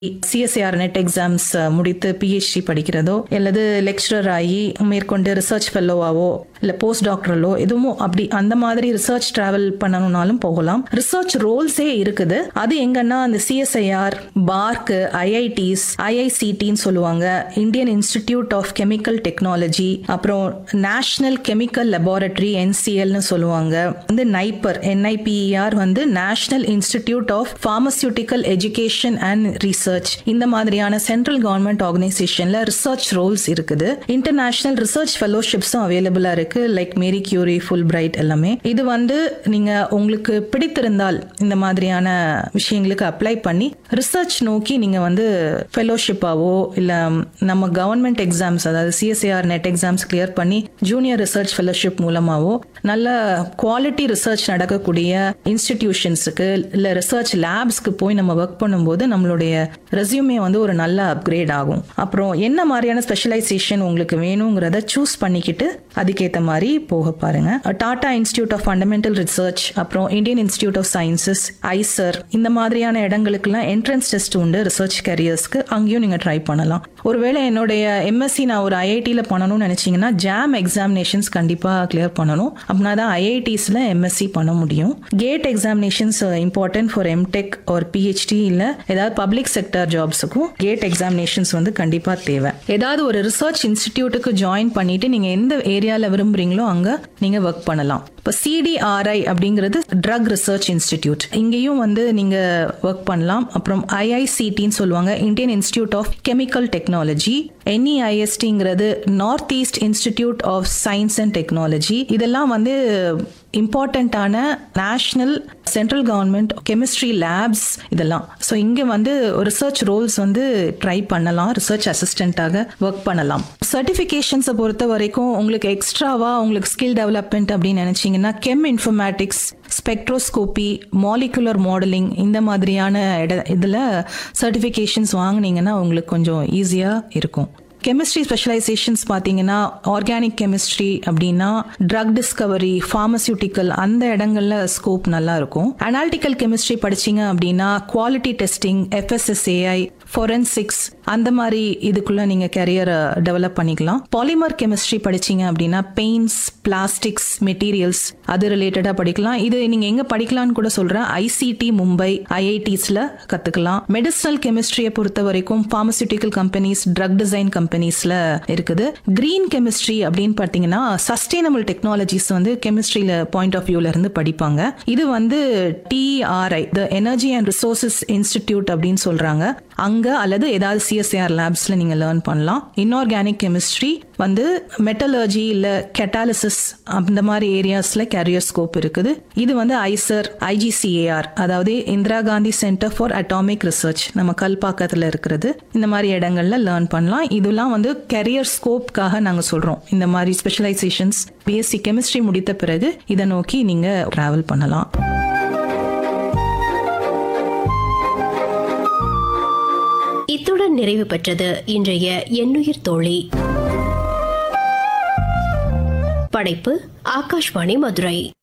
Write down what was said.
CSIR NET exams முடித்து PhD படிக்கிறதோ அல்லது லெக்சரர் ஆகி மேற்கொண்டு ரிசர்ச் ஃபெல்லோவாவோ இல்ல போஸ்ட் டாக்டரலோ எதுவும் அப்படி அந்த மாதிரி ரிசர்ச் டிராவல் பண்ணணும்னாலும் போகலாம் ரிசர்ச் ரோல்ஸே இருக்குது அது எங்கன்னா அந்த சிஎஸ்ஐஆர் பார்க் ஐஐடிஸ் ஐஐசிடின்னு சொல்லுவாங்க Indian Institute of Chemical Technology அப்புறம் நேஷனல் கெமிக்கல் லெபார்டரி என்சிஎல்னு சொல்லுவாங்க வந்து நைப்பர் என்ஐபிஆர் வந்து National Institute of Pharmaceutical Education and Research இந்த மாதிரியான சென்ட்ரல் கவர்மெண்ட் ஆர்கனைசேஷன்ல ரிசர்ச் ரோல்ஸ் இருக்குது இன்டர்நேஷனல் ரிசர்ச் ஃபெலோஷிப்ஸும் அவைலபிளா இருக்கு like Marie Curie Fulbright எல்லாமே இது வந்து நீங்க உங்களுக்கு பிடித்திருந்தால் இந்த மாதிரியான விஷயங்களுக்கு அப்ளை பண்ணி ரிசர்ச் நோக்கி நீங்க வந்து ஃபெலோஷிப்பாவோ இல்ல நம்ம கவர்மெண்ட் எக்ஸாம்ஸ் அதாவது சிஎஸ்ஏஆர் நெட் எக்ஸாம்ஸ் கிளியர் பண்ணி ஜூனியர் ரிசர்ச் ஃபெலோஷிப் மூலமாவோ நல்ல குவாலிட்டி ரிசர்ச் நடக்கக்கூடிய இன்ஸ்டிடியூஷன்ஸுக்கு இல்ல ரிசர்ச் லேப்ஸ்க்கு போய் நம்ம ஒர்க் பண்ணும்போது நம்மளுடைய ரெசியூமே வந்து ஒரு நல்ல அப்கிரேட் ஆகும் அப்புறம் என்ன மாதிரியான ஸ்பெஷலைசேஷன் உங்களுக்கு வேணுங்கிறத சூஸ் பண்ணிக்கிட்டு அதுக்கேற்ற மாதிரி போக பாருங்க Tata Institute of Fundamental Research அப்புறம் Indian Institute of Sciences IISER இந்த மாதிரியான இடங்களுக்குலாம் என்ட்ரன்ஸ் டெஸ்ட் உண்டு ரிசர்ச் கரியர்ஸ்க்கு அங்கேயும் நீங்க ட்ரை பண்ணலாம் ஒருவேளை என்னுடைய எம்எஸ்சி நான் ஒரு ஐஐடியில் பண்ணணும்னு நினைச்சீங்கன்னா ஜாம் எக்ஸாமினேஷன்ஸ் கண்டிப்பா கிளியர் பண்ணணும் அப்படின்னா தான் ஐஐடிஸ்ல எம்எஸ்சி பண்ண முடியும் GATE examinations important for MTech ஒரு பிஹெச்டி இல்ல ஏதாவது பப்ளிக் செக்டர் ஜாப்ஸுக்கும் கேட் எக்ஸாமினேஷன்ஸ் வந்து கண்டிப்பா தேவை ஏதாவது ஒரு ரிசர்ச் இன்ஸ்டிடியூட்டுக்கு ஜாயின் பண்ணிட்டு நீங்க எந்த ஏரியால விரும்புறீங்களோ அங்க நீங்க ஒர்க் பண்ணலாம் இப்போ சிடிஆர்ஐ அப்படிங்கிறது ட்ரக் ரிசர்ச் இன்ஸ்டிடியூட் இங்கேயும் வந்து நீங்க ஒர்க் பண்ணலாம் அப்புறம் ஐஐசிடின்னு சொல்லுவாங்க Indian Institute of Chemical Technology என்இஐஎஸ்டிங்கிறது North East Institute of Science and Technology இதெல்லாம் வந்து இம்பார்ட்டண்ட்டான national central government chemistry labs இதெல்லாம் ஸோ இங்கே வந்து ரிசர்ச் ரோல்ஸ் வந்து ட்ரை பண்ணலாம் ரிசர்ச் அசிஸ்டண்ட்டாக ஒர்க் பண்ணலாம் சர்டிஃபிகேஷன்ஸை பொறுத்த வரைக்கும் உங்களுக்கு எக்ஸ்ட்ராவா உங்களுக்கு ஸ்கில் டெவலப்மெண்ட் அப்படின்னு நினைச்சீங்கன்னா cheminformatics spectroscopy molecular modelling இந்த மாதிரியான இட இதில் சர்டிஃபிகேஷன்ஸ் வாங்குனீங்கன்னா உங்களுக்கு கொஞ்சம் ஈஸியாக இருக்கும் கெமிஸ்ட்ரி ஸ்பெஷலைசேஷன்ஸ் பார்த்தீங்கன்னா ஆர்கானிக் கெமிஸ்ட்ரி அப்படின்னா ட்ரக் டிஸ்கவரி ஃபார்மசியூட்டிக்கல் அந்த இடங்கள்ல ஸ்கோப் நல்லா இருக்கும் அனாலிட்டிக்கல் கெமிஸ்ட்ரி படிச்சீங்க அப்படின்னா குவாலிட்டி டெஸ்டிங் எஃப்எஸ்எஸ்ஏஐ ஃபொரென்சிக்ஸ் அந்த மாதிரி இதுக்குள்ள நீங்க கெரியரை டெவலப் பண்ணிக்கலாம் பாலிமர் கெமிஸ்ட்ரி படிச்சீங்க அப்படின்னா பெயிண்ட்ஸ் பிளாஸ்டிக்ஸ் மெட்டீரியல்ஸ் அது ரிலேட்டடா படிக்கலாம் இது நீங்க எங்க படிக்கலாம்னு கூட சொல்றேன் ஐசிடி மும்பை ஐஐடிஸ்ல கத்துக்கலாம் மெடிசனல் கெமிஸ்ட்ரியை பொறுத்த வரைக்கும் பார்மசியூட்டிக்கல் கம்பெனிஸ் ட்ரக் டிசைன் கம்பெனிஸ்ல இருக்குது கிரீன் கெமிஸ்ட்ரி அப்படின்னு பார்த்தீங்கன்னா சஸ்டைனபிள் டெக்னாலஜிஸ் வந்து கெமிஸ்ட்ரியில பாயிண்ட் ஆஃப் வியூல இருந்து படிப்பாங்க இது வந்து TERI the Energy and Resources Institute அப்படின்னு சொல்றாங்க அங்க அல்லது ஏதாவது சிஎஸ்ஏஆர் லேப்ஸ்ல நீங்க லேர்ன் பண்ணலாம் இன்ஆர்கானிக் கெமிஸ்ட்ரி வந்து மெட்டலர்ஜி இல்ல கெட்டாலிசிஸ் அந்த மாதிரி ஏரியாஸ்ல கேரியர் ஸ்கோப் இருக்குது இது வந்து ஐசர் ஐஜிசிஏஆர் அதாவது Indira Gandhi Centre for Atomic Research நம்ம கல்பாக்கத்துல இருக்கிறது இந்த மாதிரி இடங்கள்ல லேர்ன் பண்ணலாம் இதெல்லாம் வந்து கெரியர் ஸ்கோப்காக நாங்க சொல்றோம் இந்த மாதிரி ஸ்பெஷலைசேஷன்ஸ் பிஎஸ்சி கெமிஸ்ட்ரி முடித்த பிறகு இதை நோக்கி நீங்க டிராவல் பண்ணலாம் இத்துடன் நிறைவு பெற்றது இன்றைய எண்ணுயிர் தோழி படைப்பு ஆகாஷ்வாணி மதுரை